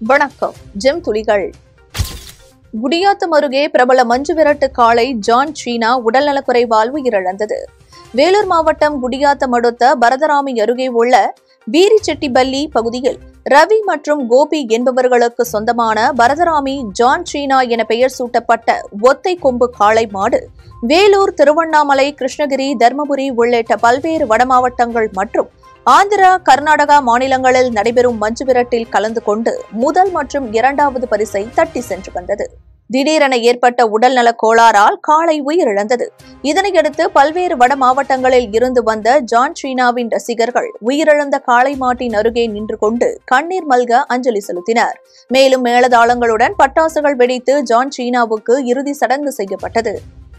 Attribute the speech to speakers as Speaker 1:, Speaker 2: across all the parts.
Speaker 1: வணக்கம் ஜெம் துளிகள் குடியாத்தம் அருகே பிரபல மஞ்சு விரட்டு காளை ஜான் சீனா உடல்நலக்குறைவால் உயிரிழந்தது வேலூர் மாவட்டம் குடியாத்தம் அடுத்த பரதராமி அருகே உள்ள பீரிச்செட்டிபள்ளி பகுதியில் ரவி மற்றும் கோபி என்பவர்களுக்கு சொந்தமான பரதராமி ஜான் சீனா என பெயர் சூட்டப்பட்ட ஒத்தை கொம்பு காளை மாடு வேலூர் திருவண்ணாமலை கிருஷ்ணகிரி தர்மபுரி உள்ளிட்ட பல்வேறு வடமாவட்டங்கள் மற்றும் ஆந்திரா கர்நாடகா மாநிலங்களில் நடைபெறும் மஞ்சு விரட்டில் கலந்து கொண்டு முதல் மற்றும் இரண்டாவது பரிசை தட்டி சென்று வந்தது திடீரென ஏற்பட்ட உடல்நலக் கோளாறால் காளை உயிரிழந்தது இதனையடுத்து பல்வேறு வட மாவட்டங்களில் இருந்து வந்த ஜான் சீனாவின் ரசிகர்கள் உயிரிழந்த காளை மாட்டின் அருகே நின்று கொண்டு கண்ணீர் மல்க அஞ்சலி செலுத்தினர் மேலும் மேளதாளங்களுடன் பட்டாசுகள் வெடித்து ஜான் சீனாவுக்கு இறுதி சடங்கு செய்யப்பட்டது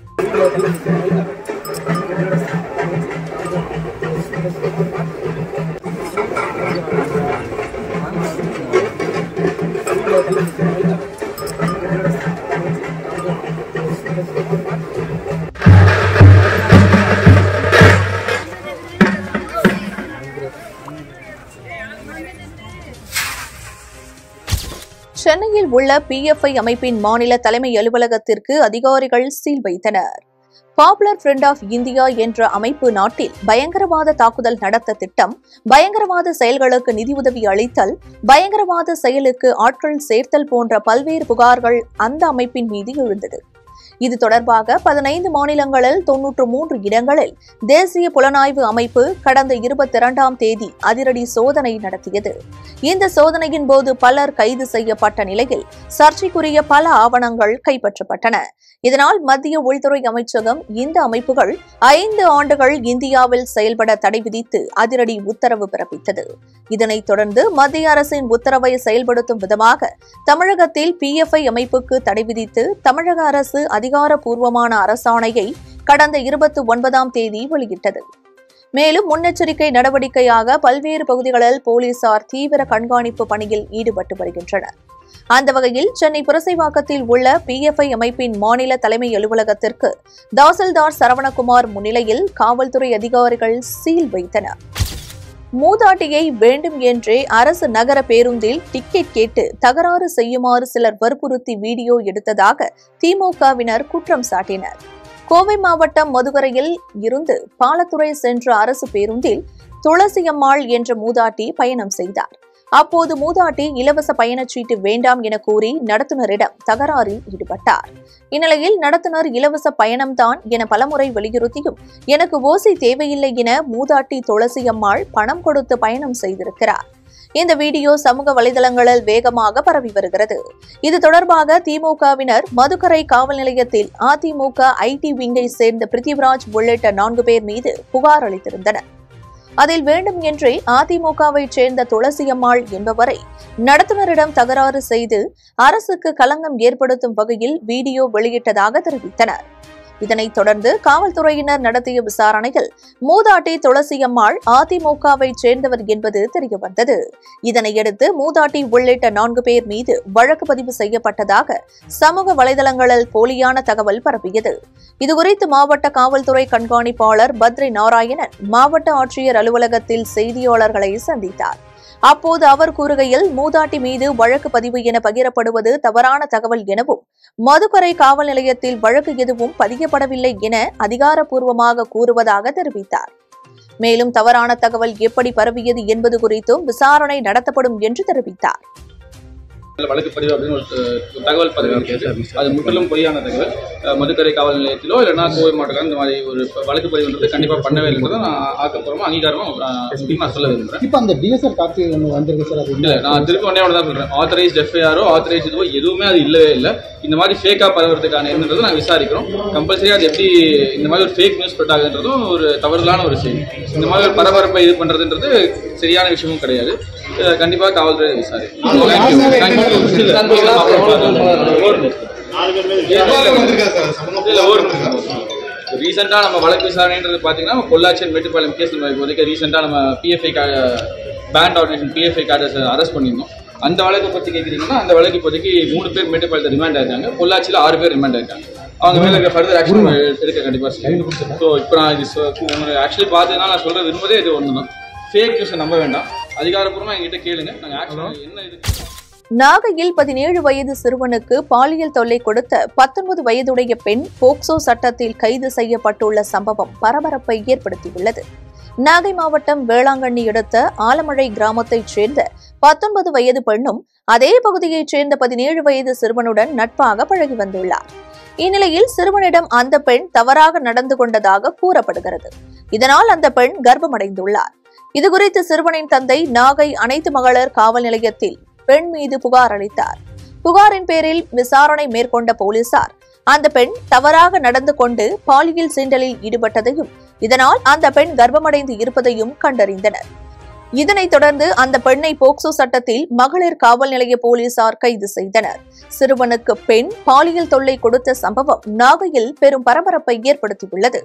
Speaker 1: சென்னையில் உள்ள பிஎஃப்ஐ அமைப்பின் மாநில தலைமை அலுவலகத்திற்கு அதிகாரிகள் சீல் வைத்தனர் பாப்புலர் ஃப்ரண்ட் ஆஃப் இந்தியா என்ற அமைப்பு நாட்டில் பயங்கரவாத தாக்குதல் நடத்த திட்டம் பயங்கரவாத செயல்களுக்கு நிதியுதவி அளித்தல் பயங்கரவாத செயலுக்கு ஆட்கள் சேர்த்தல் போன்ற பல்வேறு புகார்கள் அந்த அமைப்பின் மீது எழுந்தது இது தொடர்பாக பதினைந்து மாநிலங்களில் தொன்னூற்று மூன்று இடங்களில் தேசிய புலனாய்வு அமைப்பு கடந்த இருபத்தி இரண்டாம் தேதி அதிரடி சோதனை நடத்தியது இந்த சோதனையின் போது பலர் கைது செய்யப்பட்ட நிலையில் சர்ச்சைக்குரிய பல ஆவணங்கள் கைப்பற்றப்பட்டன இதனால் மத்திய உள்துறை அமைச்சகம் இந்த அமைப்புகள் ஐந்து ஆண்டுகள் இந்தியாவில் செயல்பட தடை விதித்து அதிரடி உத்தரவு பிறப்பித்தது இதனைத் தொடர்ந்து மத்திய அரசின் உத்தரவை செயல்படுத்தும் விதமாக தமிழகத்தில் பிஎஃப்ஐ அமைப்புக்கு தடை விதித்து தமிழக அரசு அதிகாரப்பூர்வமான அரசாணையை கடந்த இருபத்தி ஒன்பதாம் தேதி வெளியிட்டது மேலும் முன்னெச்சரிக்கை நடவடிக்கையாக பல்வேறு பகுதிகளில் போலீசார் தீவிர கண்காணிப்பு பணியில் ஈடுபட்டு வருகின்றனர் அந்த வகையில் சென்னை புரசைவாக்கத்தில் உள்ள பிஎஃப்ஐ அமைப்பின் மாநில தலைமை அலுவலகத்திற்கு தாசில்தார் சரவணகுமார் முன்னிலையில் காவல்துறை அதிகாரிகள் சீல் வைத்தனர் மூதாட்டியை வேண்டும் என்றே அரசு நகர பேருந்தில் டிக்கெட் கேட்டு தகராறு செய்யுமாறு சிலர் வற்புறுத்தி வீடியோ எடுத்ததாக திமுகவினர் குற்றம் சாட்டினர் கோவை மாவட்டம் மதுகரையில் இருந்து பாலத்துறை சென்ற அரசு பேருந்தில் துளசியம்மாள் என்ற மூதாட்டி பயணம் செய்தார் அப்போது மூதாட்டி இலவச பயணச்சீட்டு வேண்டாம் என கூறி நடத்துனரிடம் தகராறில் ஈடுபட்டார் இந்நிலையில் நடத்துனர் இலவச பயணம்தான் என பலமுறை வலியுறுத்தியும் எனக்கு ஓசை தேவையில்லை என மூதாட்டி துளசியம்மாள் பணம் கொடுத்து பயணம் செய்திருக்கிறார் இந்த வீடியோ சமூக வலைதளங்களில் வேகமாக பரவி வருகிறது இது தொடர்பாக திமுகவினர் மதுக்கரை காவல் நிலையத்தில் அதிமுக ஐடி விங்கை சேர்ந்த பிருத்திவிராஜ் உள்ளிட்ட நான்கு பேர் மீது புகார் அளித்திருந்தனர் அதில் வேண்டும் என்றே அதிமுகவை சேர்ந்த துளசியம்மாள் என்பவரை நடத்துனரிடம் தகராறு செய்து அரசுக்கு களங்கம் ஏற்படுத்தும் வகையில் வீடியோ வெளியிட்டதாக தெரிவித்தனர் இதனைத் தொடர்ந்து காவல்துறையினர் நடத்திய விசாரணையில் மூதாட்டி துளசியம்மாள் அதிமுகவை சேர்ந்தவர் என்பது தெரியவந்தது இதனையடுத்து மூதாட்டி உள்ளிட்ட நான்கு பேர் மீது வழக்கு பதிவு செய்யப்பட்டதாக சமூக வலைதளங்களில் போலியான தகவல் பரப்பியது இதுகுறித்து மாவட்ட காவல்துறை கண்காணிப்பாளர் பத்ரி நாராயணன் மாவட்ட ஆட்சியர் அலுவலகத்தில் செய்தியாளர்களை சந்தித்தார் அப்போது அவர் கூறுகையில் மூதாட்டி மீது வழக்கு பதிவு என பகிரப்படுவது தவறான தகவல் எனவும் மதுக்கரை காவல் நிலையத்தில் வழக்கு எதுவும் பதியப்படவில்லை என அதிகாரப்பூர்வமாக கூறுவதாக தெரிவித்தார் மேலும் தவறான தகவல் எப்படி பரவியது என்பது குறித்தும் விசாரணை நடத்தப்படும் என்று தெரிவித்தார்
Speaker 2: வழக்கு பதிவு அப்படின்னு ஒரு அஹ், தகவல் பதிவு அது முற்றிலும் பொய்யான தகவல் அஹ், மதுக்கரை காவல் நிலையத்திலோ இல்லைன்னா கோவை மாவட்டம் இந்த மாதிரி ஒரு ப- வழக்கு பதிவுன்றது கண்டிப்பாக பண்ணவே இல்லைன்றதை நான் ஆக்கப்பூர்வமாக அங்கீகாரமாக முக்கியமாக சொல்ல விரும்புகிறேன்
Speaker 3: இப்போ அந்த டிஎஸ்எல் காப்பி ஒன்று வந்திருக்கு சார் அது
Speaker 2: இல்லை நான் திருப்பி ஒன்றே ஒன்று தான் சொல்கிறேன் ஆத்தரைஸ்ட் எஃப்ஐஆரோ ஆத்தரைஸ் இதுவோ எதுவுமே அது இல்லவே இல்லை இந்த மாதிரி ஃபேக்காக பரவுறதுக்கான என்னன்றதை நாங்கள் விசாரிக்கிறோம் கம்பல்சரி அது எப்படி இந்த மாதிரி ஒரு ஃபேக் நியூஸ் ஸ்ப்ரெட் ஆகுன்றதும் ஒரு தவறுதலான ஒரு செய்தி இந்த மாதிரி ஒரு பரபரப்பை இது பண்ணுறதுன்றது சரியான விஷயமும் கிடையாது அஹ், கண்டிப்பாக காவல்துறை விசாரிக்கும் தேங்க்யூ ரீசெண்டாக நம்ம வழக்கு விசாரணைன்றது பார்த்தீங்கன்னா பொள்ளாச்சி மேட்டுப்பாளையம் கேஸ் நம்ம இப்போதைக்கு ரீசெண்டாக நம்ம PFI banned organisation PFI cadres arrest பண்ணியிருந்தோம் அந்த வழக்கை பற்றி கேட்குறீங்கன்னா அந்த வழக்கு இப்போதைக்கு மூணு பேர் மேட்டுப்பாளையத்தில் ரிமாண்ட் ஆயிருக்காங்க பொள்ளாச்சியில் ஆறு பேர் ரிமாண்ட் ஆயிருக்காங்க அவங்க மேலே இருக்க ஃபர்தர் ஆக்ஷன் எடுக்க கண்டிப்பாக ஸோ இப்போ நான் இது ஆக்சுவலி பார்த்தீங்கன்னா நான் சொல்கிற விரும்பதே இது ஒன்று தான் ஃபேக் நியூஸை நம்ப வேண்டாம் அதிகாரப்பூர்வமாக எங்கிட்ட கேளுங்க நாங்கள் ஆக்ஷன் என்ன இது
Speaker 1: நாகையில் பதினேழு வயது சிறுவனுக்கு பாலியல் தொல்லை கொடுத்த பத்தொன்பது வயதுடைய பெண் போக்சோ சட்டத்தில் கைது செய்யப்பட்டுள்ள சம்பவம் பரபரப்பை ஏற்படுத்தியுள்ளது நாகை மாவட்டம் வேளாங்கண்ணி அடுத்த ஆலமழை கிராமத்தைச் சேர்ந்த பத்தொன்பது வயது பெண்ணும் அதே பகுதியைச் சேர்ந்த பதினேழு வயது சிறுவனுடன் நட்பாக பழகி வந்துள்ளார் இந்நிலையில் சிறுவனிடம் அந்த பெண் தவறாக நடந்து கொண்டதாக கூறப்படுகிறது இதனால் அந்த பெண் கர்ப்பமடைந்துள்ளார் இதுகுறித்து சிறுவனின் தந்தை நாகை அனைத்து மகளிர் காவல் நிலையத்தில் பெண் மீது புகார் அளித்தார் புகாரின் பேரில் விசாரணை மேற்கொண்ட போலீசார் அந்த பெண் தவறாக நடந்து கொண்டு பாலியல் சீண்டலில் ஈடுபட்டதையும் இதனால் அந்த பெண் கர்ப்பமடைந்து இருப்பதையும் கண்டறிந்தனர் இதனைத் தொடர்ந்து அந்த பெண்ணை போக்சோ சட்டத்தில் மகளிர் காவல் நிலைய போலீசார் கைது செய்தனர் சிறுவனுக்கு பெண் பாலியல் தொல்லை கொடுத்த சம்பவம் நாகையில் பெரும் பரபரப்பை ஏற்படுத்தியுள்ளது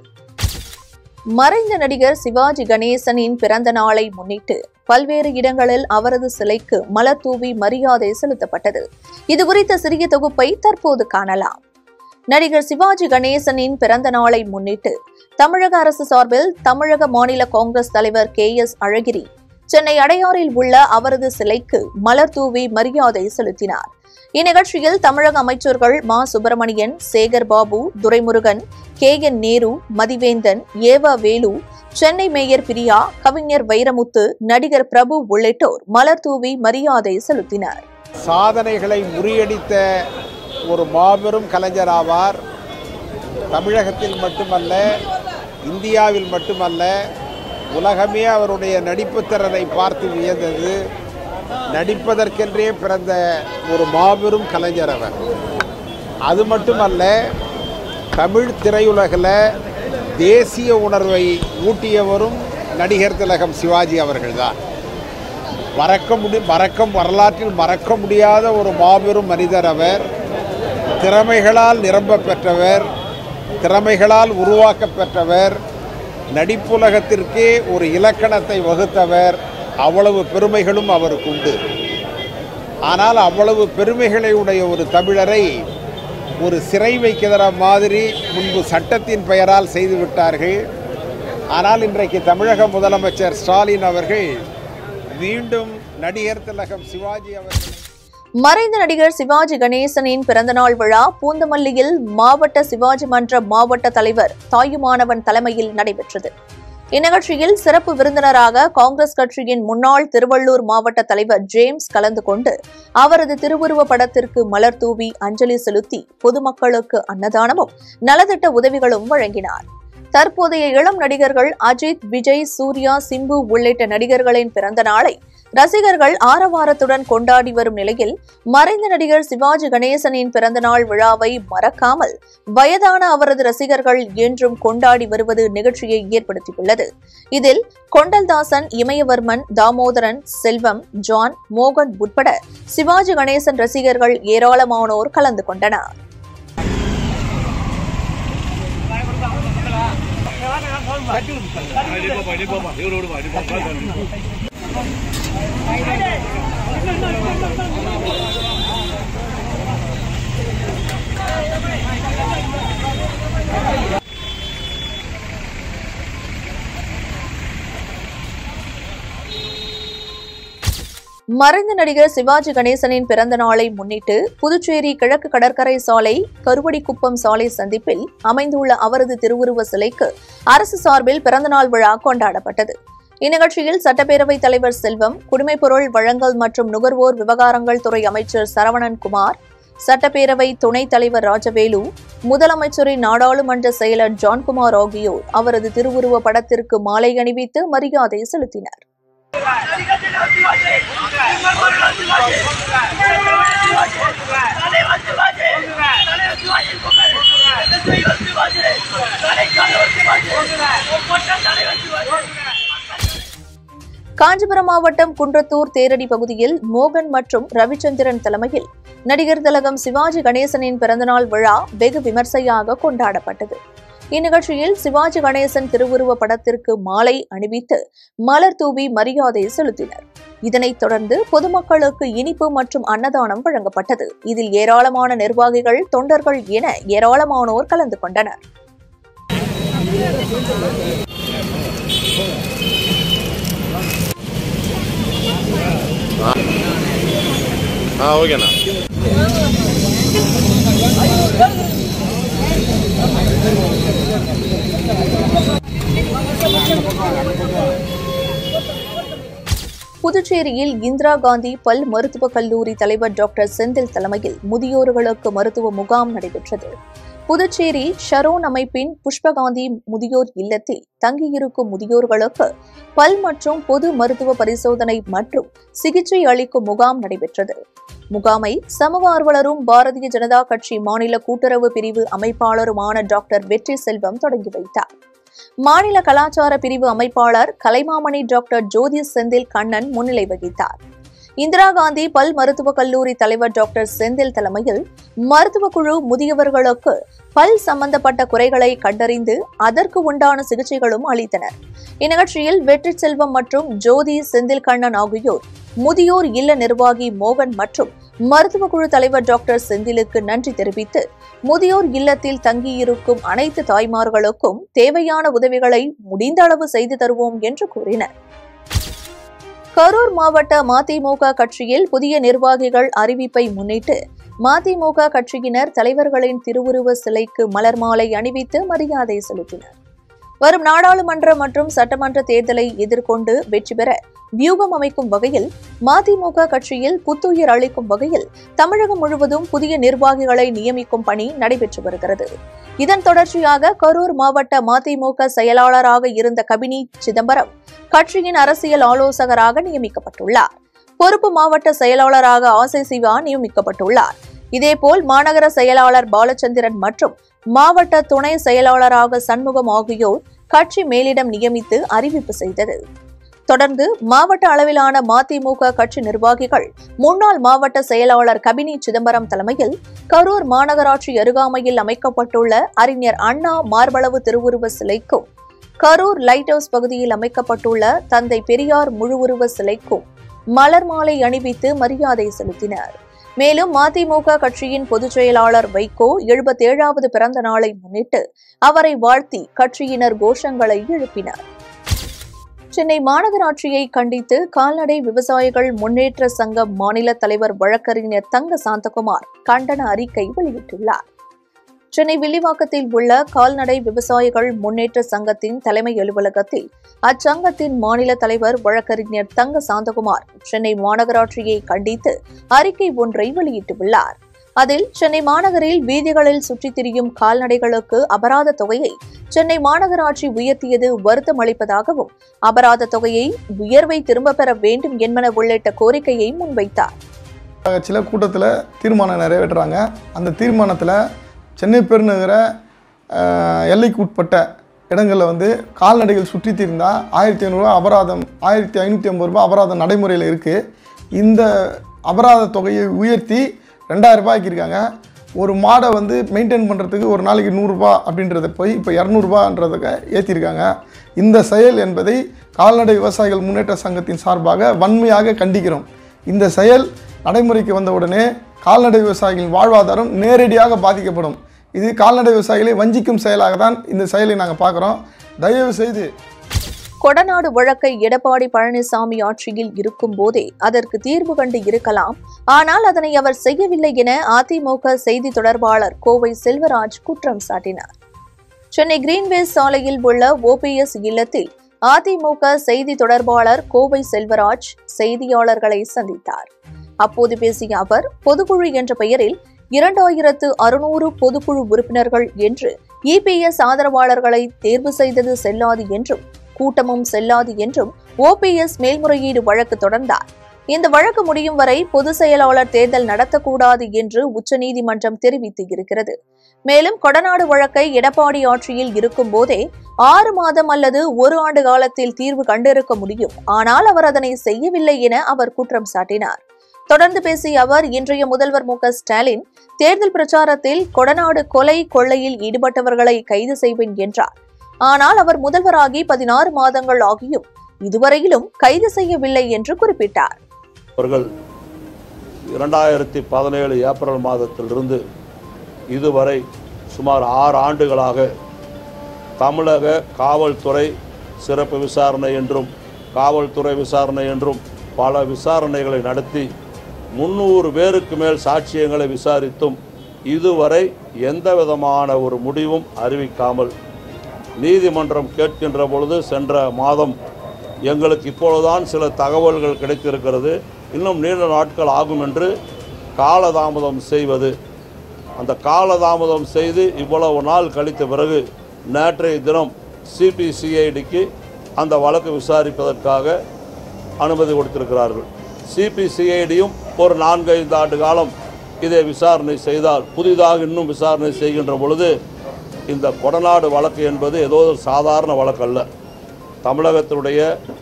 Speaker 1: மறைந்த நடிகர் சிவாஜி கணேசனின் பிறந்த நாளை முன்னிட்டு பல்வேறு இடங்களில் அவரது சிலைக்கு மலர் தூவி மரியாதை செலுத்தப்பட்டது இதுகுறித்த சிறிய தொகுப்பை தற்போது காணலாம் நடிகர் சிவாஜி கணேசனின் பிறந்த நாளை முன்னிட்டு தமிழக அரசு சார்பில் தமிழக மாநில காங்கிரஸ் தலைவர் கே எஸ் அழகிரி சென்னை அடையாறில் உள்ள அவரது சிலைக்கு மலர் தூவி மரியாதை செலுத்தினார் இந்நிகழ்ச்சியில் தமிழக அமைச்சர்கள் மா சுப்பிரமணியன் சேகர் பாபு துரைமுருகன் கே என் நேரு மதிவேந்தன் ஏவா வேலு சென்னை மேயர் பிரியா கவிஞர் வைரமுத்து நடிகர் பிரபு உள்ளிட்டோர் மலர் தூவி மரியாதை செலுத்தினர்
Speaker 4: சாதனைகளை முறியடித்த ஒரு மாபெரும் கலைஞர் ஆவார் தமிழகத்தில் மட்டுமல்ல இந்தியாவில் மட்டுமல்ல உலகமே அவருடைய நடிப்புத் திறனை பார்த்து வியந்தது நடிப்பதற்கென்றே பிறந்த ஒரு மாபெரும் கலைஞர் அவர் அது மட்டுமல்ல தமிழ் திரையுலகில் தேசிய உணர்வை ஊட்டியவரும் நடிகர் திலகம் சிவாஜி அவர்கள்தான் மறக்க முடி மறக்க வரலாற்றில் மறக்க முடியாத ஒரு மாபெரும் மனிதர் அவர் திறமைகளால் நிரம்ப பெற்றவர் திறமைகளால் உருவாக்க பெற்றவர் நடிப்புலகத்திற்கே ஒரு இலக்கணத்தை வகுத்தவர் அவ்வளவு பெருமைகளும் அவருக்கு உண்டு ஆனால் அவ்வளவு பெருமைகளை உடைய ஒரு தமிழரை ஒரு சிறை வைக்கிற மாதிரி முன்பு சட்டத்தின் பெயரால் செய்து விட்டார்கள் ஆனால் இன்றைக்கு தமிழக முதலமைச்சர் ஸ்டாலின் அவர்கள் மீண்டும் நடிகர் திலகம் சிவாஜி அவர்கள்
Speaker 1: மறைந்த நடிகர் சிவாஜி கணேசனின் பிறந்தநாள் விழா பூந்தமல்லியில் மாவட்ட சிவாஜி மன்ற மாவட்ட தலைவர் தாயுமானவன் தலைமையில் நடைபெற்றது இந்நிகழ்ச்சியில் சிறப்பு விருந்தினராக காங்கிரஸ் கட்சியின் முன்னாள் திருவள்ளூர் மாவட்ட தலைவர் ஜேம்ஸ் கலந்து கொண்டு அவரது திருவுருவ படத்திற்கு மலர் தூவி அஞ்சலி செலுத்தி பொதுமக்களுக்கு அன்னதானமும் நலத்திட்ட உதவிகளும் வழங்கினார் தற்போதைய இளம் நடிகர்கள் அஜித் விஜய் சூர்யா சிம்பு உள்ளிட்ட நடிகர்களின் பிறந்த நாளை ரசிகர்கள் ஆரவாரத்துடன் கொண்டாடி வரும் நிலையில் மறைந்த நடிகர் சிவாஜி கணேசனின் பிறந்தநாள் விழாவை மறக்காமல் வயதான அவரது ரசிகர்கள் என்றும் கொண்டாடி வருவது நிகழ்ச்சியை ஏற்படுத்தியுள்ளது இதில் கொண்டல்தாசன் இமயவர்மன் தாமோதரன் செல்வம் ஜான் மோகன் உட்பட சிவாஜி கணேசன் ரசிகர்கள் ஏராளமானோர் கலந்து கொண்டனர் மறைந்த நடிகர் சிவாஜி கணேசனின் பிறந்த நாளை முன்னிட்டு புதுச்சேரி கிழக்கு கடற்கரை சாலை கருவடிக்குப்பம் சாலை சந்திப்பில் அமைந்துள்ள அவரது திருவுருவ சிலைக்கு அரசு சார்பில் பிறந்தநாள் விழா கொண்டாடப்பட்டது இந்நிகழ்ச்சியில் சட்டப்பேரவைத் தலைவர் செல்வம் குடிமைப்பொருள் வழங்கல் மற்றும் நுகர்வோர் விவகாரங்கள் துறை அமைச்சர் சரவணன் குமார் சட்டப்பேரவை துணைத் தலைவர் ராஜவேலு முதலமைச்சரின் நாடாளுமன்ற செயலர் ஜான்குமார் ஆகியோர் அவரது திருவுருவ படத்திற்கு மாலை அணிவித்து மரியாதை செலுத்தினர் காஞ்சிபுரம் மாவட்டம் குன்றத்தூர் தேரடி பகுதியில் மோகன் மற்றும் ரவிச்சந்திரன் தலைமையில் நடிகர் திலகம் சிவாஜி கணேசனின் பிறந்தநாள் விழா வெகு விமர்சையாக கொண்டாடப்பட்டது இந்நிகழ்ச்சியில் சிவாஜி கணேசன் திருவுருவ படத்திற்கு மாலை அணிவித்து மலர் தூவி மரியாதை செலுத்தினர் இதனைத் தொடர்ந்து பொதுமக்களுக்கு இனிப்பு மற்றும் அன்னதானம் வழங்கப்பட்டது இதில் ஏராளமான நிர்வாகிகள் தொண்டர்கள் என ஏராளமானோர் கலந்து கொண்டனர்
Speaker 5: ஆ ஓகேண்ணா
Speaker 1: புதுச்சேரியில் இந்திரா காந்தி பல் மருத்துவக் கல்லூரி தலைவர் டாக்டர் செந்தில் தலைமையில் முதியோர்களுக்கு மருத்துவ முகாம் நடைபெற்றது புதுச்சேரி ஷரோன் அமைப்பின் புஷ்பகாந்தி முதியோர் இல்லத்தில் தங்கியிருக்கும் முதியோர்களுக்கு பல் மற்றும் பொது மருத்துவ பரிசோதனை மற்றும் சிகிச்சை அளிக்கும் முகாம் நடைபெற்றது முகாமை சமூக ஆர்வலரும் பாரதிய ஜனதா கட்சி மாநில கூட்டுறவு பிரிவு அமைப்பாளருமான டாக்டர் வெற்றி செல்வம் தொடங்கி வைத்தார் மாநில கலாச்சார பிரிவு அமைப்பாளர் கலைமாமணி டாக்டர் ஜோதி செந்தில் கண்ணன் முன்னிலை வகித்தார் இந்திரா காந்தி பல் மருத்துவக் கல்லூரி தலைவர் டாக்டர் செந்தில் தலைமையில் மருத்துவக் குழு முதியவர்களுக்கு பல் சம்பந்தப்பட்ட குறைகளை கண்டறிந்து அதற்கு உண்டான சிகிச்சைகளும் அளித்தனர் இந்நிகழ்ச்சியில் வெற்றி செல்வம் மற்றும் ஜோதி செந்தில் கண்ணன் ஆகியோர் முதியோர் இல்ல நிர்வாகி மோகன் மற்றும் மருத்துவக் குழு தலைவர் டாக்டர் செந்திலுக்கு நன்றி தெரிவித்து முதியோர் இல்லத்தில் தங்கியிருக்கும் அனைத்து தாய்மார்களுக்கும் தேவையான உதவிகளை முடிந்த அளவு செய்து தருவோம் என்று கூறினர் கரூர் மாவட்ட மதிமுக கட்சியில் புதிய நிர்வாகிகள் அறிவிப்பை முன்னிட்டு மதிமுக கட்சியினர் தலைவர்களின் திருவுருவ சிலைக்கு மலர் மாலை அணிவித்து மரியாதை செலுத்தினர் வரும் நாடாளுமன்ற மற்றும் சட்டமன்ற தேர்தலை எதிர்கொண்டு வெற்றி பெற வியூகம் அமைக்கும் வகையில் மதிமுக கட்சியில் புத்துயிர் அளிக்கும் வகையில் தமிழகம் முழுவதும் புதிய நிர்வாகிகளை நியமிக்கும் பணி நடைபெற்று வருகிறது இதன் தொடர்ச்சியாக கரூர் மாவட்ட மதிமுக செயலாளராக இருந்த கபினி சிதம்பரம் கட்சியின் அரசியல் ஆலோசகராக நியமிக்கப்பட்டுள்ளார் பொறுப்பு மாவட்ட செயலாளராக ஆசை சிவா நியமிக்கப்பட்டுள்ளார் இதேபோல் மாநகர செயலாளர் பாலச்சந்திரன் மற்றும் மாவட்ட துணை செயலாளராக சண்முகம் ஆகியோர் கட்சி மேலிடம் நியமித்து அறிவிப்பு செய்தது தொடர்ந்து மாவட்ட அளவிலான மதிமுக கட்சி நிர்வாகிகள் முன்னாள் மாவட்ட செயலாளர் கபினி சிதம்பரம் தலைமையில் கரூர் மாநகராட்சி அருகாமையில் அமைக்கப்பட்டுள்ள அறிஞர் அண்ணா மார்பளவு திருவுருவ சிலைக்கும் கரூர் லைட் ஹவுஸ் பகுதியில் அமைக்கப்பட்டுள்ள தந்தை பெரியார் முழுவுருவ சிலைக்கும் மலர் மாலை அணிவித்து மரியாதை செலுத்தினர் மேலும் மதிமுக கட்சியின் பொதுச் செயலாளர் வைகோ எழுபத்தேழாவது பிறந்த நாளை முன்னிட்டு அவரை வாழ்த்தி கட்சியினர் கோஷங்களை எழுப்பினர் சென்னை மாநகராட்சியை கண்டித்து கால்நடை விவசாயிகள் முன்னேற்ற சங்க மாநில தலைவர் வழக்கறிஞர் தங்க சாந்தகுமார் கண்டன அறிக்கை வெளியிட்டுள்ளார் சென்னை வில்லிவாக்கத்தில் உள்ள கால்நடை விவசாயிகள் முன்னேற்ற சங்கத்தின் தலைமை அலுவலகத்தில் அச்சங்கத்தின் மாநில தலைவர் வழக்கறிஞர் தங்க சாந்தகுமார் சென்னை மாநகராட்சியை கண்டித்து அறிக்கை ஒன்றை வெளியிட்டுள்ளார் அதில் சென்னை மாநகரில் வீதிகளில் சுற்றித் திரியும் கால்நடைகளுக்கு அபராத தொகையை சென்னை மாநகராட்சி உயர்த்தியது வருத்தம் அளிப்பதாகவும் அபராத தொகையை உயர்வை திரும்பப் பெற வேண்டும் என்பன உள்ளிட்ட கோரிக்கையை முன்வைத்தார்
Speaker 6: சில கூட்டத்தில் தீர்மானம் நிறைவேற்றுறாங்க அந்த தீர்மானத்தில் சென்னை பெருநகர அஹ், எல்லைக்கு உட்பட்ட இடங்களில் வந்து கால்நடைகள் சுற்றி தீர்ந்தால் ஆயிரத்தி ஐநூறுரூவா அபராதம் ஆயிரத்தி ஐநூற்றி ஐம்பது ரூபா அபராதம் நடைமுறையில் இருக்குது இந்த அபராத தொகையை உயர்த்தி ரெண்டாயிரம் ரூபாய்க்கு இருக்காங்க ஒரு மாடை வந்து மெயின்டைன் பண்ணுறதுக்கு ஒரு நாளைக்கு நூறுரூபா அப்படின்றத போய் இப்போ இரநூறுபான்றதுக்கு ஏற்றிருக்காங்க இந்த செயல் என்பதை கால்நடை விவசாயிகள் முன்னேற்ற சங்கத்தின் சார்பாக வன்மையாக கண்டிக்கிறோம் இந்த செயல் நடைமுறைக்கு வந்தவுடனே கால்நடை விவசாயிகளின் வாழ்வாதாரம் நேரடியாக பாதிக்கப்படும் இது கால்நடை விவசாயிகளை வஞ்சிக்கும் செயலாக தான் இந்த செயலை நாங்கள் பார்க்குறோம் தயவு செய்து
Speaker 1: கொடநாடு வழக்கை எடப்பாடி பழனிசாமி ஆட்சியில் இருக்கும் போதே அதற்கு தீர்வு கண்டு இருக்கலாம் ஆனால் அதனை அவர் செய்யவில்லை என அதிமுக செய்தி தொடர்பாளர் கோவை செல்வராஜ் குற்றம் சாட்டினார் சென்னை கிரீன்வேஸ் சாலையில் உள்ள ஓபிஎஸ் இல்லத்தில் அதிமுக செய்தி தொடர்பாளர் கோவை செல்வராஜ் செய்தியாளர்களை சந்தித்தார் அப்போது பேசிய அவர் பொதுக்குழு என்ற பெயரில் இரண்டாயிரத்து அறுநூறு பொதுக்குழு உறுப்பினர்கள் என்று இபிஎஸ் ஆதரவாளர்களை தேர்வு செய்தது செல்லாது என்றும் கூட்டமும் செல்லாது என்றும் ஓபிஎஸ் மேல்முறையீடு வழக்கு தொடர்ந்தார் இந்த வழக்கு முடியும் வரை பொதுச் செயலாளர் தேர்தல் நடத்தக்கூடாது என்று உச்சநீதிமன்றம் தெரிவித்து இருக்கிறது மேலும் கொடநாடு வழக்கை எடப்பாடி ஆட்சியில் இருக்கும் போதே ஆறு மாதம் அல்லது ஒரு ஆண்டு காலத்தில் தீர்வு கண்டிருக்க முடியும் ஆனால் அவர் அதனை செய்யவில்லை என அவர் குற்றம் சாட்டினார் தொடர்ந்து பேசிய அவர் இன்றைய முதல்வர் மு க ஸ்டாலின் தேர்தல் பிரச்சாரத்தில் கொடநாடு கொலை கொள்ளையில் ஈடுபட்டவர்களை கைது செய்வேன் என்றார் ஆனால் அவர் முதல்வராகி பதினாறு மாதங்கள் ஆகியும் இதுவரையிலும் கைது செய்யவில்லை என்று குறிப்பிட்டார்
Speaker 7: அவர்கள் இரண்டாயிரத்தி பதினேழு ஏப்ரல் மாதத்திலிருந்து இதுவரை சுமார் ஆறு ஆண்டுகளாக தமிழக காவல்துறை சிறப்பு விசாரணை என்றும் காவல்துறை விசாரணை என்றும் பல விசாரணைகளை நடத்தி முந்நூறு பேருக்கு மேல் சாட்சியங்களை விசாரித்தும் இதுவரை எந்த விதமான ஒரு முடிவும் அறிவிக்காமல் நீதிமன்றம் கேட்கின்ற பொழுது சென்ற மாதம் எங்களுக்கு இப்பொழுதுதான் சில தகவல்கள் கிடைத்திருக்கிறது இன்னும் நீண்ட நாட்கள் ஆகும் என்று காலதாமதம் செய்வது அந்த காலதாமதம் செய்து இவ்வளவு நாள் கழித்த பிறகு நேற்றைய தினம் சிபிசிஐடிக்கு அந்த வழக்கு விசாரிப்பதற்காக அனுமதி கொடுத்திருக்கிறார்கள் சிபிசிஐடியும் ஒரு நான்கைந்து ஆண்டு காலம் இதை விசாரணை செய்தால் புதிதாக இன்னும் விசாரணை செய்கின்ற பொழுது இந்த கொடநாடு வழக்கு என்பது ஏதோ ஒரு சாதாரண வழக்கு அல்ல தமிழகத்தினுடைய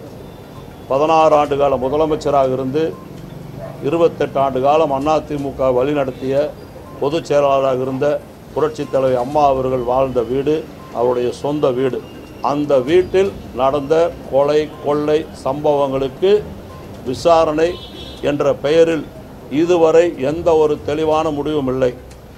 Speaker 7: பதினாறு ஆண்டு கால முதலமைச்சராக இருந்து இருபத்தெட்டு ஆண்டு காலம் அதிமுக வழிநடத்திய பொதுச் செயலாளராக இருந்த புரட்சித் தலைவி அம்மா அவர்கள் வாழ்ந்த வீடு அவருடைய சொந்த வீடு அந்த வீட்டில் நடந்த கொலை கொள்ளை சம்பவங்களுக்கு விசாரணை என்ற பெயரில் இதுவரை எந்த ஒரு தெளிவான முடிவும் இல்லை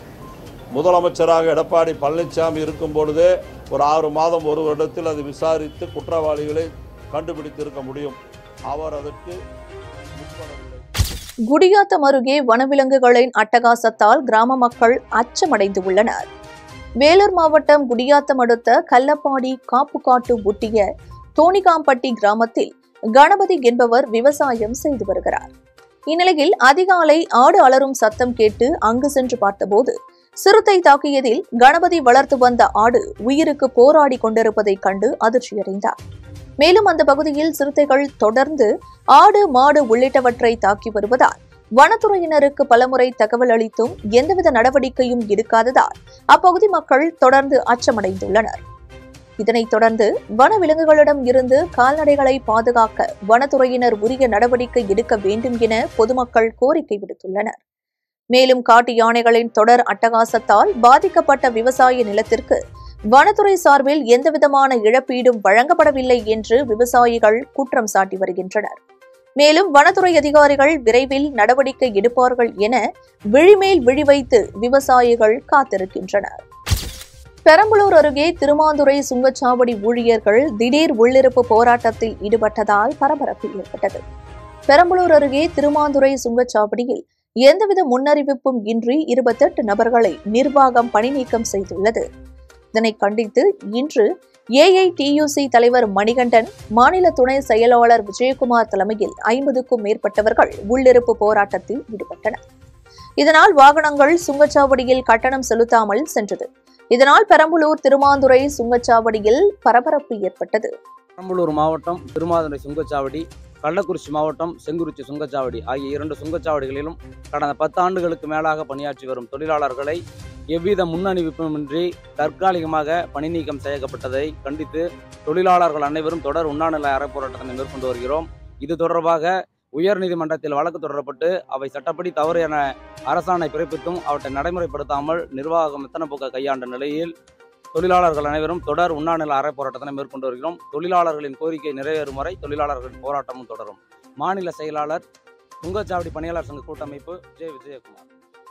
Speaker 7: முதலமைச்சராக எடப்பாடி பழனிசாமி இருக்கும் பொழுதே ஒரு ஆறு மாதம் ஒரு வருடத்தில் அதை விசாரித்து குற்றவாளிகளை கண்டுபிடித்திருக்க முடியும் அவர் அதற்கு முற்படவில்லை
Speaker 1: குடியாத்தம் அருகே வனவிலங்குகளின் அட்டகாசத்தால் கிராம மக்கள் அச்சமடைந்து உள்ளனர் வேலூர் மாவட்டம் குடியாத்தம் அடுத்த கல்லப்பாடி காப்புக்காட்டு ஒட்டிய தோணிகாம்பட்டி கிராமத்தில் கணபதி என்பவர் விவசாயம் செய்து வருகிறார் இந்நிலையில் அதிகாலை ஆடு அலறும் சத்தம் கேட்டு அங்கு சென்று பார்த்தபோது சிறுத்தை தாக்கியதில் கணபதி வளர்த்து வந்த ஆடு உயிருக்கு போராடி கொண்டிருப்பதைக் கண்டு அதிர்ச்சியடைந்தார் மேலும் அந்த பகுதியில் சிறுத்தைகள் தொடர்ந்து ஆடு மாடு உள்ளிட்டவற்றை தாக்கி வருவதால் வனத்துறையினருக்கு பலமுறை தகவல் அளித்தும் எந்தவித நடவடிக்கையும் எடுக்காததால் அப்பகுதி மக்கள் தொடர்ந்து அச்சமடைந்துள்ளனர் இதனைத் தொடர்ந்து வனவிலங்குகளிடம் இருந்து கால்நடைகளை பாதுகாக்க வனத்துறையினர் உரிய நடவடிக்கை எடுக்க வேண்டும் என பொதுமக்கள் கோரிக்கை விடுத்துள்ளனர் மேலும் காட்டு யானைகளின் தொடர் அட்டகாசத்தால் பாதிக்கப்பட்ட விவசாய நிலத்திற்கு வனத்துறை சார்பில் எந்தவிதமான இழப்பீடும் வழங்கப்படவில்லை என்று விவசாயிகள் குற்றம் சாட்டி வருகின்றனர் மேலும் வனத்துறை அதிகாரிகள் விரைவில் நடவடிக்கை எடுப்பார்கள் என விழிமேல் விழி வைத்து விவசாயிகள் காத்திருக்கின்றனர் பெரம்பலூர் அருகே திருமாந்துறை சுங்கச்சாவடி ஊழியர்கள் திடீர் உள்ளிருப்பு போராட்டத்தில் ஈடுபட்டதால் பரபரப்பு ஏற்பட்டது பெரம்பலூர் அருகே திருமாந்துறை சுங்கச்சாவடியில் எந்தவித முன்னறிவிப்பும் இன்றி இருபத்தெட்டு நபர்களை நிர்வாகம் பணிநீக்கம் செய்துள்ளது இதனை கண்டித்து இன்று ஏஐடியூசி தலைவர் மணிகண்டன் மாநில துணை செயலாளர் விஜயகுமார் தலைமையில் ஐம்பதுக்கும் மேற்பட்டவர்கள் உள்ளிருப்பு போராட்டத்தில் ஈடுபட்டனர் இதனால் வாகனங்கள் சுங்கச்சாவடியில் கட்டணம் செலுத்தாமல் சென்றது இதனால் பெரம்பலூர் திருமாந்துறை சுங்கச்சாவடியில் பரபரப்பு ஏற்பட்டது
Speaker 5: பெரம்பலூர் மாவட்டம் திருமாதுரை சுங்கச்சாவடி கள்ளக்குறிச்சி மாவட்டம் செங்குறிச்சி சுங்கச்சாவடி ஆகிய இரண்டு சுங்கச்சாவடிகளிலும் கடந்த பத்து ஆண்டுகளுக்கு மேலாக பணியாற்றி வரும் தொழிலாளர்களை எவ்வித முன்னறிவிப்புமின்றி தற்காலிகமாக பணி நீக்கம் செய்யப்பட்டதை கண்டித்து தொழிலாளர்கள் அனைவரும் தொடர் உண்ணாநிலை அறப்போராட்டத்தை மேற்கொண்டு வருகிறோம் இது தொடர்பாக உயர்நீதிமன்றத்தில் வழக்கு தொடரப்பட்டு அவை சட்டப்படி தவறு என அரசாணை பிறப்பித்தும் அவற்றை நடைமுறைப்படுத்தாமல் நிர்வாகம் எத்தனை போக்க கையாண்ட நிலையில் தொழிலாளர்கள் அனைவரும் தொடர் உண்ணாநிலை அறை போராட்டத்தினை மேற்கொண்டு வருகிறோம் தொழிலாளர்களின் கோரிக்கை நிறைவேறும் வரை தொழிலாளர்களின் போராட்டமும் தொடரும் மாநில செயலாளர் சுங்கச்சாவடி பணியாளர் சங்க கூட்டமைப்பு ஜே விஜயகுமார்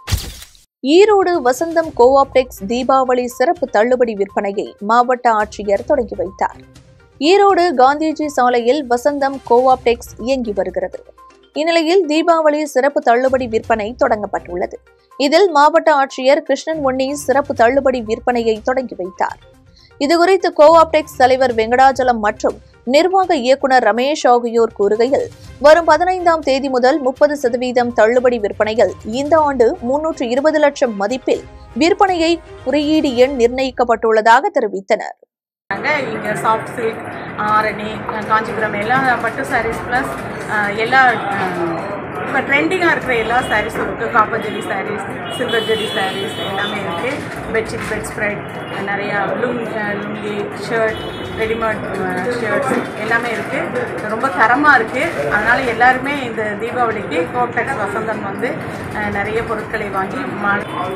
Speaker 1: ஈரோடு வசந்தம் கோஆப்டெக்ஸ் தீபாவளி சிறப்பு தள்ளுபடி விற்பனையை மாவட்ட ஆட்சியர் தொடங்கி வைத்தார் ஈரோடு காந்திஜி சாலையில் வசந்தம் கோஆப்டெக்ஸ் இயங்கி வருகிறது இந்நிலையில் தீபாவளி சிறப்பு தள்ளுபடி விற்பனை தொடங்கப்பட்டுள்ளது இதில் மாவட்ட ஆட்சியர் கிருஷ்ணன் ஒன்னி சிறப்பு தள்ளுபடி விற்பனையை தொடங்கி வைத்தார் இதுகுறித்து கோஆப்டெக்ஸ் தலைவர் வெங்கடாஜலம் மற்றும் நிர்வாக இயக்குனர் ரமேஷ் ஆகியோர் கூறுகையில் வரும் பதினைந்தாம் தேதி முதல் முப்பது சதவீதம் தள்ளுபடி விற்பனையில் இந்த ஆண்டு முன்னூற்று இருபது லட்சம் மதிப்பில் விற்பனையை குறியீடு எண் நிர்ணயிக்கப்பட்டுள்ளதாக தெரிவித்தனர்
Speaker 8: இங்கே சாஃப்ட் சில்க் ஆரணி காஞ்சிபுரம் எல்லா பட்டு சாரீஸ் ப்ளஸ் எல்லா இப்போ ட்ரெண்டிங்காக இருக்கிற எல்லா சாரீஸும் இருக்குது copper zari sarees silver zari sarees எல்லாமே இருக்குது பெட்ஷீட் பெட் ஸ்ப்ரெட் நிறையா லுங் லுங்கி ஷர்ட் ரெடிமேட் ஷர்ட்ஸ் எல்லாமே இருக்குது ரொம்ப தரமாக இருக்குது அதனால் எல்லாருமே இந்த தீபாவளிக்கு கோப்டெக்ஸ் வசந்தம் வந்து அஹ், நிறைய பொருட்களை வாங்கி மா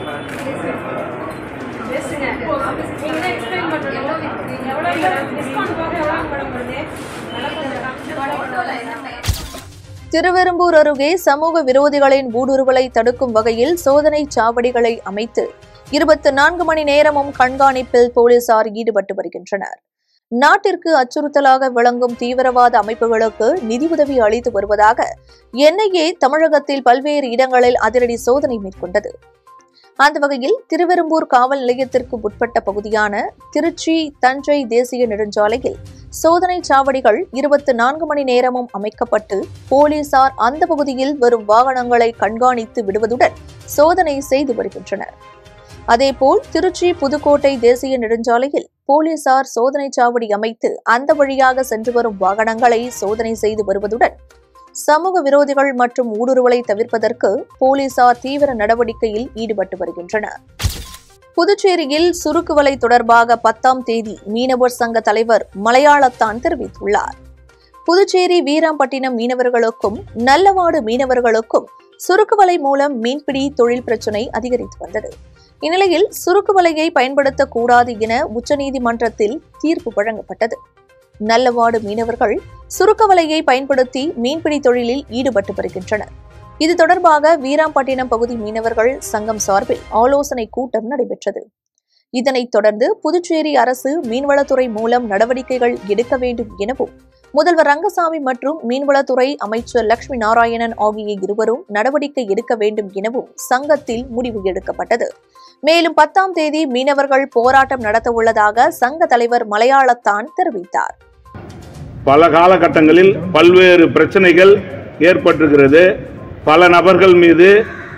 Speaker 1: திருவெரும்பூர் அருகே சமூக விரோதிகளின் ஊடுருவலை தடுக்கும் வகையில் சோதனை சாவடிகளை அமைத்து இருபத்தி நான்கு மணி நேரமும் கண்காணிப்பில் போலீசார் ஈடுபட்டு வருகின்றனர் நாட்டிற்கு அச்சுறுத்தலாக விளங்கும் தீவிரவாத அமைப்புகளுக்கு நிதியுதவி அளித்து வருவதாக என்ஐஏ தமிழகத்தில் பல்வேறு இடங்களில் அதிரடி சோதனை மேற்கொண்டது அந்த வகையில் திருவெரும்பூர் காவல் நிலையத்திற்கு உட்பட்ட பகுதியான திருச்சி தஞ்சை தேசிய நெடுஞ்சாலையில் சோதனை சாவடிகள் இருபத்தி நான்கு மணி நேரமும் அமைக்கப்பட்டு போலீசார் அந்த பகுதியில் வரும் வாகனங்களை கண்காணித்து விடுவதுடன் சோதனை செய்து வருகின்றனர் அதேபோல் திருச்சி புதுக்கோட்டை தேசிய நெடுஞ்சாலையில் போலீசார் சோதனை சாவடி அமைத்து அந்த வழியாக சென்று வரும் வாகனங்களை சோதனை செய்து வருவதுடன் சமூக விரோதிகள் மற்றும் ஊடுருவலை தவிர்ப்பதற்கு போலீசார் தீவிர நடவடிக்கையில் ஈடுபட்டு வருகின்றனர் புதுச்சேரியில் சுருக்கு வலை தொடர்பாக பத்தாம் தேதி மீனவர் சங்க தலைவர் மலையாளத்தான் தெரிவித்துள்ளார் புதுச்சேரி வீராம்பட்டினம் மீனவர்களுக்கும் நல்லவாடு மீனவர்களுக்கும் சுருக்கு வலை மூலம் மீன்பிடி தொழில் பிரச்சினை அதிகரித்து வந்தது இந்நிலையில் சுருக்கு வலையை பயன்படுத்தக்கூடாது என உச்சநீதிமன்றத்தில் தீர்ப்பு வழங்கப்பட்டது நல்லவாடு மீனவர்கள் சுருக்க வலையை பயன்படுத்தி மீன்பிடி தொழிலில் ஈடுபட்டு வருகின்றனர் இது தொடர்பாக வீராம்பட்டினம் பகுதி மீனவர்கள் சங்கம் சார்பில் ஆலோசனை கூட்டம் நடைபெற்றது இதனைத் தொடர்ந்து புதுச்சேரி அரசு மீன்வளத்துறை மூலம் நடவடிக்கைகள் எடுக்க வேண்டும் எனவும் முதல்வர் ரங்கசாமி மற்றும் மீன்வளத்துறை அமைச்சர் லட்சுமி நாராயணன் ஆகிய இருவரும் நடவடிக்கை எடுக்க வேண்டும் எனவும் சங்கத்தில் முடிவு எடுக்கப்பட்டது மேலும் பத்தாம் தேதி மீனவர்கள் போராட்டம் நடத்த உள்ளதாக சங்க தலைவர் மலையாளத்தான் தெரிவித்தார்
Speaker 9: பல காலகட்டங்களில் பல்வேறு பிரச்சனைகள் ஏற்பட்டிருக்கிறது பல நபர்கள் மீது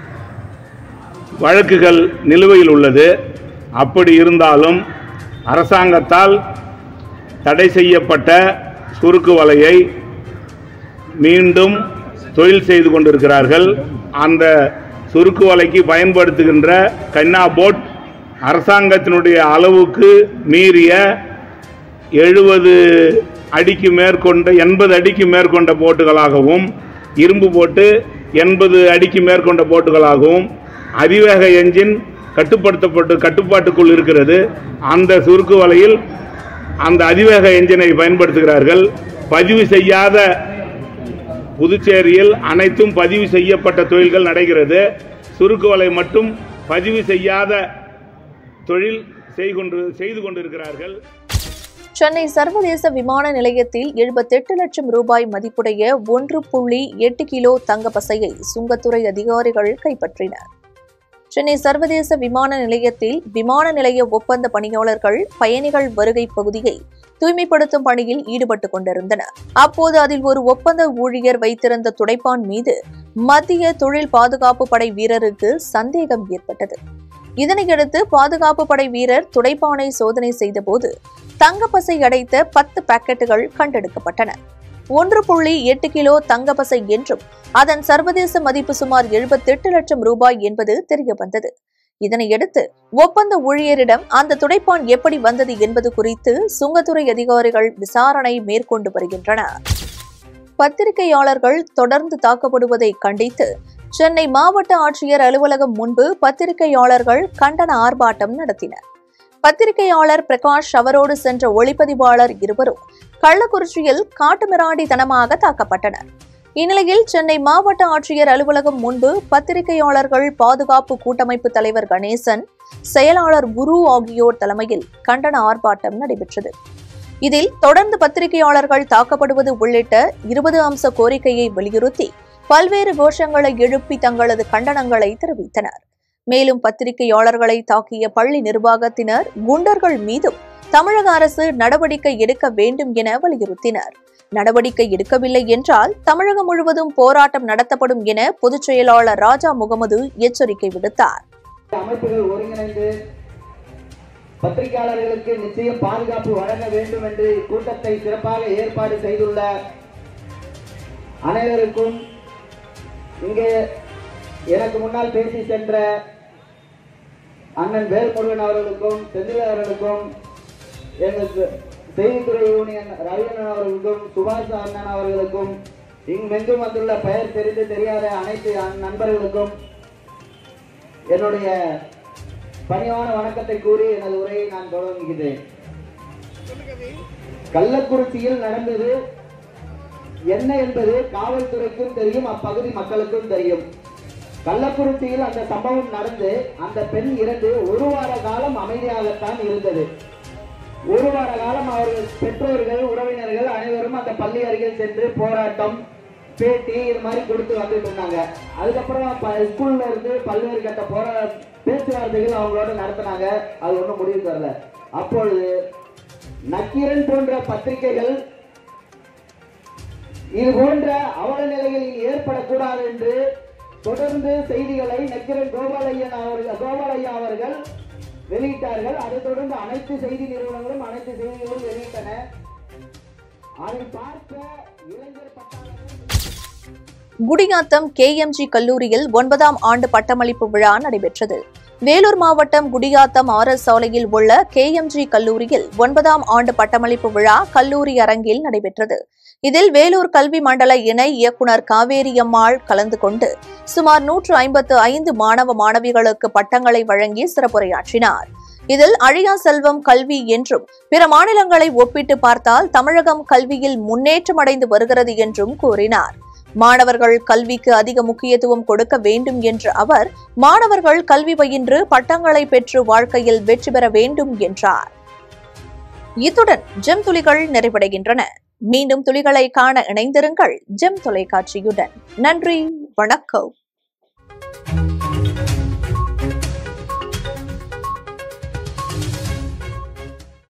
Speaker 9: வழக்குகள் நிலுவையில் உள்ளது அப்படி இருந்தாலும் அரசாங்கத்தால் தடை செய்யப்பட்ட சுருக்கு வலையை மீண்டும் தொழில் செய்து கொண்டிருக்கிறார்கள் அந்த சுருக்கு வலைக்கு பயன்படுத்துகின்ற கன்னா போட் அரசாங்கத்தினுடைய அளவுக்கு மீறிய எழுபது அடிக்கு மேற்கொண்ட எண்பது அடிக்கு மேற்கொண்ட போட்டுகளாகவும் இரும்பு போட்டு எண்பது அடிக்கு மேற்கொண்ட போட்டுகளாகவும் அதிவேக என்ஜின் கட்டுப்படுத்தப்பட்டு கட்டுப்பாட்டுக்குள் இருக்கிறது அந்த சுருக்கு வலையில் அந்த அதிவேக என்ஜினை பயன்படுத்துகிறார்கள் பதிவு செய்யாத புதுச்சேரியில் அனைத்தும் பதிவு செய்யப்பட்ட தொழில்கள் நடக்கிறது சுருக்கு வலை மட்டும் பதிவு செய்யாத தொழில் செய்கொண்டு செய்து கொண்டிருக்கிறார்கள்
Speaker 1: சென்னை சர்வதேச விமான நிலையத்தில் எழுபத்தெட்டு லட்சம் ரூபாய் மதிப்புடைய ஒன்று புள்ளி எட்டு கிலோ தங்க பசையை சுங்கத்துறை அதிகாரிகள் கைப்பற்றினர் சென்னை சர்வதேச விமான நிலையத்தில் விமான நிலைய ஒப்பந்த பணியாளர்கள் பயணிகள் வருகை பகுதியை தூய்மைப்படுத்தும் பணியில் ஈடுபட்டுக் கொண்டிருந்தனர் அப்போது அதில் ஒரு ஒப்பந்த ஊழியர் வைத்திருந்த துடைப்பான் மீது மத்திய தொழில் பாதுகாப்பு படை வீரருக்கு சந்தேகம் ஏற்பட்டது இதனையடுத்து பாதுகாப்பு படை வீரர் துடைப்பானை சோதனை செய்தபோது தங்கப்பசை அடைத்த பத்து பாக்கெட்டுகள் கண்டெடுக்கப்பட்டன ஒன்று புள்ளி எட்டு கிலோ தங்கப்பசை என்றும் அதன் சர்வதேச மதிப்பு சுமார் எழுபத்தெட்டு லட்சம் ரூபாய் என்பது தெரியவந்தது இதனையடுத்து ஒப்பந்த ஊழியரிடம் அந்த துடைப்பான் எப்படி வந்தது என்பது குறித்து சுங்கத்துறை அதிகாரிகள் விசாரணை மேற்கொண்டு வருகின்றனர் பத்திரிகையாளர்கள் தொடர்ந்து தாக்கப்படுவதை கண்டித்து சென்னை மாவட்ட ஆட்சியர் அலுவலகம் முன்பு பத்திரிகையாளர்கள் கண்டன ஆர்ப்பாட்டம் நடத்தினர் பத்திரிகையாளர் பிரகாஷ் அவரோடு சென்ற ஒளிப்பதிவாளர் இருவரும் கள்ளக்குறிச்சியில் காட்டுமிராண்டித்தனமாக தாக்கப்பட்டனர் இந்நிலையில் சென்னை மாவட்ட ஆட்சியர் அலுவலகம் முன்பு பத்திரிகையாளர்கள் பாதுகாப்பு கூட்டமைப்பு தலைவர் கணேசன் செயலாளர் குரு ஆகியோர் தலைமையில் கண்டன ஆர்ப்பாட்டம் நடைபெற்றது இதில் தொடர்ந்து பத்திரிகையாளர்கள் தாக்கப்படுவது உள்ளிட்ட இருபது அம்ச கோரிக்கையை வலியுறுத்தி பல்வேறு கோஷங்களை எழுப்பி தங்களது கண்டனங்களை தெரிவித்தனர் மேலும் பத்திரிகையாளர்களை தாக்கிய பள்ளி நிர்வாகத்தினர் குண்டர்கள் மீதும் தமிழக அரசு நடவடிக்கை எடுக்க வேண்டும் என வலியுறுத்தினர் நடவடிக்கை எடுக்கவில்லை என்றால் தமிழகம் முழுவதும் போராட்டம் நடத்தப்படும் என பொதுச் செயலாளர் ராஜா முகமது எச்சரிக்கை விடுத்தார்
Speaker 10: அமைப்புகள் ஒருங்கிணைந்து பத்திரிகையாளர்களுக்கு நிச்சயம் பாதுகாப்பு வழங்க வேண்டும் என்று இக்கூட்டத்தை சிறப்பாக ஏற்பாடு செய்துள்ள அனைவருக்கும் இங்கே எனக்கு முன்னால் பேசி சென்ற அண்ணன் வேல்முருகன் அவர்களுக்கும் செந்தில் அவர்களுக்கும் எங்களுக்கு செய்தித்துறை யூனியன் ரவியண்ணன் அவர்களுக்கும் சுபாஷ் அண்ணன் அவர்களுக்கும் இங்கெங்கும் வந்துள்ள பெயர் தெரிந்து தெரியாத அனைத்து அன் நண்பர்களுக்கும் என்னுடைய பணிவான வணக்கத்தை கூறி எனது உரையை நான் தொடங்குகிறேன் கள்ளக்குறிச்சியில் நடந்தது என்ன என்பது காவல்துறைக்கும் தெரியும் அப்பகுதி மக்களுக்கும் தெரியும் கள்ளக்குறிச்சியில் அந்த சம்பவம் நடந்து அந்த பெண் இறந்து ஒரு வார காலம் அமைதியாகத்தான் இருந்தது ஒரு வார காலம் அவர்கள் பெற்றோர்கள் உறவினர்கள் அனைவரும் அந்த பள்ளி அருகில் சென்று போராட்டம் பேட்டி இது மாதிரி கொடுத்து வந்துட்டு இருந்தாங்க அதுக்கப்புறம் ப- ஸ்கூல்ல இருந்து பல்வேறு கட்ட போரா பேச்சுவார்த்தைகள் அவங்களோட நடத்தினாங்க அது ஒன்றும் முடிவு தரல அப்பொழுது நக்கீரன் போன்ற பத்திரிகைகள் இது போன்ற அவல நிலைகளில் ஏற்படக்கூடாது என்று தொடர்ந்து செய்திகளை நக்கீரன் கோபாலையன் அவர்கள் கோபாலையா அவர்கள் வெளியிட்டார்கள் அதைத் தொடர்ந்து அனைத்து செய்தி நிறுவனங்களும் அனைத்து செய்திகளும் வெளியிட்டன அதை பார்த்த இளைஞர் பட்டாளர்கள்
Speaker 1: குடியாத்தம் கேஎம்ஜி கல்லூரியில் ஒன்பதாம் ஆண்டு பட்டமளிப்பு விழா நடைபெற்றது வேலூர் மாவட்டம் குடியாத்தம் ஆர் எஸ் சாலையில் உள்ள கேஎம்ஜி கல்லூரியில் ஒன்பதாம் ஆண்டு பட்டமளிப்பு விழா கல்லூரி அரங்கில் நடைபெற்றது இதில் வேலூர் கல்வி மண்டல இணை இயக்குனர் காவேரி அம்மாள் கலந்து கொண்டு சுமார் நூற்று ஐம்பத்து ஐந்து மாணவ மாணவிகளுக்கு பட்டங்களை வழங்கி சிறப்புரையாற்றினார் இதில் அழியா செல்வம் கல்வி என்றும் பிற மாநிலங்களை ஒப்பிட்டு பார்த்தால் தமிழகம் கல்வியில் முன்னேற்றமடைந்து வருகிறது என்றும் கூறினார் மாணவர்கள் கல்விக்கு அதிக முக்கியத்துவம் கொடுக்க வேண்டும் என்ற அவர் மாணவர்கள் கல்வி பயின்று பட்டங்களை பெற்று வாழ்க்கையில் வெற்றி பெற வேண்டும் என்றார் இத்துடன் ஜெம் துளிகள் நிறைவடைகின்றன மீண்டும் துளிகளை காண இணைந்திருங்கள் ஜெம் தொலைக்காட்சியுடன் நன்றி வணக்கம்